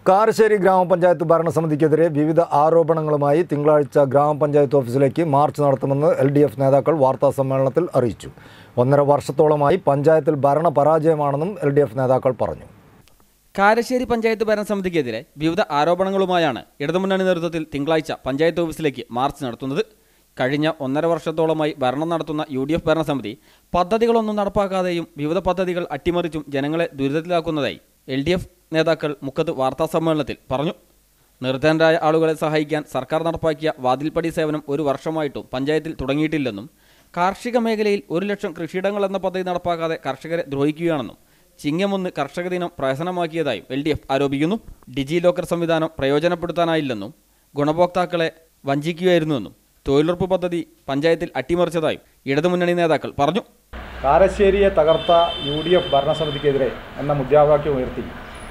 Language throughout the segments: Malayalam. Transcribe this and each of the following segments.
കാരശ്ശേരി ഗ്രാമപഞ്ചായത്ത് ഭരണസമിതിക്കെതിരെ വിവിധ ആരോപണങ്ങളുമായി തിങ്കളാഴ്ച ഗ്രാമപഞ്ചായത്ത് ഓഫീസിലേക്ക് മാർച്ച് നടത്തുമെന്ന് എൽ ഡി എഫ് നേതാക്കൾ വാർത്താ സമ്മേളനത്തിൽ അറിയിച്ചു ഒന്നര വർഷത്തോളമായി പഞ്ചായത്തിൽ ഭരണ പരാജയമാണെന്നും എൽ ഡി എഫ് നേതാക്കൾ പറഞ്ഞു കാരശ്ശേരി പഞ്ചായത്ത് ഭരണസമിതിക്കെതിരെ വിവിധ ആരോപണങ്ങളുമായാണ് ഇടതുമുന്നണി നേതൃത്വത്തിൽ തിങ്കളാഴ്ച പഞ്ചായത്ത് ഓഫീസിലേക്ക് മാർച്ച് നടത്തുന്നത് കഴിഞ്ഞ ഒന്നര വർഷത്തോളമായി ഭരണം നടത്തുന്ന യു ഡി എഫ് ഭരണസമിതി പദ്ധതികളൊന്നും നടപ്പാക്കാതെയും വിവിധ പദ്ധതികൾ അട്ടിമറിച്ചും ജനങ്ങളെ ദുരിതത്തിലാക്കുന്നതായി എൽ ഡി എഫ് നേതാക്കൾ മുക്കത്ത് വാർത്താ സമ്മേളനത്തിൽ പറഞ്ഞു നിർധനരായ ആളുകളെ സഹായിക്കാൻ സർക്കാർ നടപ്പാക്കിയ വാതിൽപ്പടി സേവനം ഒരു വർഷമായിട്ടും പഞ്ചായത്തിൽ തുടങ്ങിയിട്ടില്ലെന്നും കാർഷിക മേഖലയിൽ ഒരു ലക്ഷം കൃഷിയിടങ്ങൾ എന്ന പദ്ധതി നടപ്പാക്കാതെ കർഷകരെ ദ്രോഹിക്കുകയാണെന്നും ചിങ്ങമൊന്ന് കർഷക ദിനം പ്രഹസനമാക്കിയതായും എൽ ഡി എഫ് ആരോപിക്കുന്നു ഡിജി ലോക്കർ സംവിധാനം പ്രയോജനപ്പെടുത്താനായില്ലെന്നും ഗുണഭോക്താക്കളെ വഞ്ചിക്കുകയായിരുന്നുവെന്നും തൊഴിലുറപ്പ് പദ്ധതി പഞ്ചായത്തിൽ അട്ടിമറിച്ചതായും ഇടതുമുന്നണി നേതാക്കൾ പറഞ്ഞു കാരശ്ശേരിയെ തകർത്ത യു ഡി എഫ് ഭരണസമിതിക്കെതിരെ എന്ന മുദ്രാവാക്യം ഉയർത്തി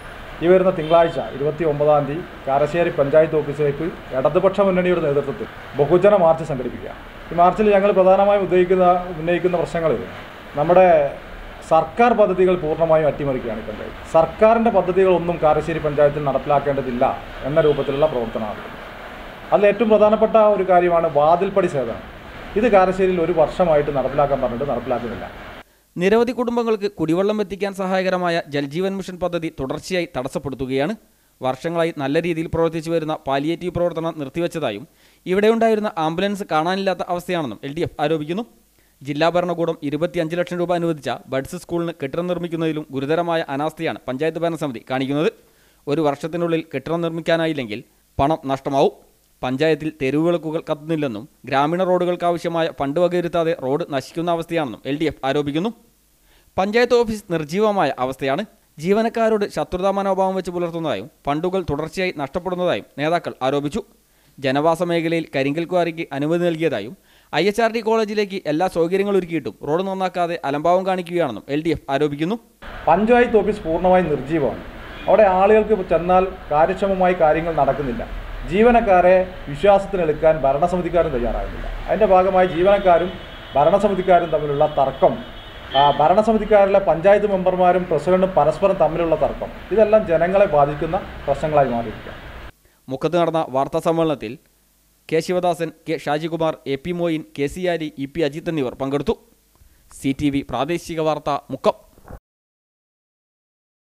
ഈ വരുന്ന തിങ്കളാഴ്ച ഇരുപത്തി ഒമ്പതാം തീയതി കാരശ്ശേരി പഞ്ചായത്ത് ഓഫീസിലേക്ക് ഇടതുപക്ഷ മുന്നണിയുടെ നേതൃത്വത്തിൽ ബഹുജന മാർച്ച് സംഘടിപ്പിക്കുക ഈ മാർച്ചിൽ ഞങ്ങൾ പ്രധാനമായും ഉന്നയിക്കുന്ന ഉന്നയിക്കുന്ന പ്രശ്നങ്ങൾ നമ്മുടെ സർക്കാർ പദ്ധതികൾ പൂർണ്ണമായും അട്ടിമറിക്കുകയാണ് ഈ പഞ്ചായത്ത് സർക്കാരിൻ്റെ പദ്ധതികളൊന്നും കാരശ്ശേരി പഞ്ചായത്തിൽ നടപ്പിലാക്കേണ്ടതില്ല എന്ന രൂപത്തിലുള്ള പ്രവർത്തനമാണ് അതിൽ ഏറ്റവും പ്രധാനപ്പെട്ട ഒരു കാര്യമാണ് വാതിൽപ്പടി സേവനം ഇത് കാരശ്ശേരിയിൽ ഒരു വർഷമായിട്ട് നടപ്പിലാക്കാൻ പറഞ്ഞിട്ട് നടപ്പിലാക്കുന്നില്ല നിരവധി കുടുംബങ്ങൾക്ക് കുടിവെള്ളം എത്തിക്കാൻ സഹായകരമായ ജൽജീവൻ മിഷൻ പദ്ധതി തുടർച്ചയായി തടസ്സപ്പെടുത്തുകയാണ് വർഷങ്ങളായി നല്ല രീതിയിൽ പ്രവർത്തിച്ചു വരുന്ന പാലിയേറ്റീവ് പ്രവർത്തനം നിർത്തിവെച്ചതായും ഇവിടെയുണ്ടായിരുന്ന ആംബുലൻസ് കാണാനില്ലാത്ത അവസ്ഥയാണെന്നും എൽ ഡി എഫ് ആരോപിക്കുന്നു ജില്ലാ ഭരണകൂടം ഇരുപത്തിയഞ്ച് ലക്ഷം രൂപ അനുവദിച്ച ബഡ്സ് സ്കൂളിന് കെട്ടിടം നിർമ്മിക്കുന്നതിലും ഗുരുതരമായ അനാസ്ഥയാണ് പഞ്ചായത്ത് ഭരണസമിതി കാണിക്കുന്നത് ഒരു വർഷത്തിനുള്ളിൽ കെട്ടിടം നിർമ്മിക്കാനായില്ലെങ്കിൽ പണം നഷ്ടമാവും പഞ്ചായത്തിൽ തെരുവുവിളക്കുകൾ കത്തുന്നില്ലെന്നും ഗ്രാമീണ റോഡുകൾക്ക് ആവശ്യമായ ഫണ്ട് വകയിരുത്താതെ റോഡ് നശിക്കുന്ന അവസ്ഥയാണെന്നും എൽ ആരോപിക്കുന്നു പഞ്ചായത്ത് ഓഫീസ് നിർജീവമായ അവസ്ഥയാണ് ജീവനക്കാരോട് ശത്രുതാ മനോഭാവം വെച്ച് പുലർത്തുന്നതായും ഫണ്ടുകൾ തുടർച്ചയായി നഷ്ടപ്പെടുന്നതായും നേതാക്കൾ ആരോപിച്ചു ജനവാസ മേഖലയിൽ കരിങ്കൽ ക്വാറിക്ക് അനുമതി നൽകിയതായും ഐ എച്ച് ആർ ഡി കോളേജിലേക്ക് എല്ലാ സൗകര്യങ്ങളും ഒരുക്കിയിട്ടും റോഡ് നന്നാക്കാതെ അലംഭാവം കാണിക്കുകയാണെന്നും എൽ ഡി എഫ് ആരോപിക്കുന്നു പഞ്ചായത്ത് ഓഫീസ് പൂർണ്ണമായും നിർജീവമാണ് അവിടെ ആളുകൾക്ക് ചെന്നാൽ കാര്യക്ഷമമായി കാര്യങ്ങൾ നടക്കുന്നില്ല ജീവനക്കാരെ വിശ്വാസത്തിനെടുക്കാൻ ഭരണസമിതിക്കാരും തയ്യാറാകുന്നില്ല അതിൻ്റെ ഭാഗമായി ജീവനക്കാരും ഭരണസമിതിക്കാരും തമ്മിലുള്ള തർക്കം ആ, ഭരണസമിതിക്കാരിലെ പഞ്ചായത്ത് മെമ്പർമാരും പ്രസിഡന്റും പരസ്പരം തമ്മിലുള്ള തർക്കം ഇതെല്ലാം ജനങ്ങളെ ബാധിക്കുന്ന പ്രശ്നങ്ങളായി മാറിയിരിക്കുകയാണ് മുക്കത്ത് നടന്ന വാർത്താ സമ്മേളനത്തിൽ K Sivadasan K Shajikumar A P Moyin K C Ari E P Ajith എന്നിവർ പങ്കെടുത്തു സി ടി വി പ്രാദേശിക വാർത്ത മുക്കം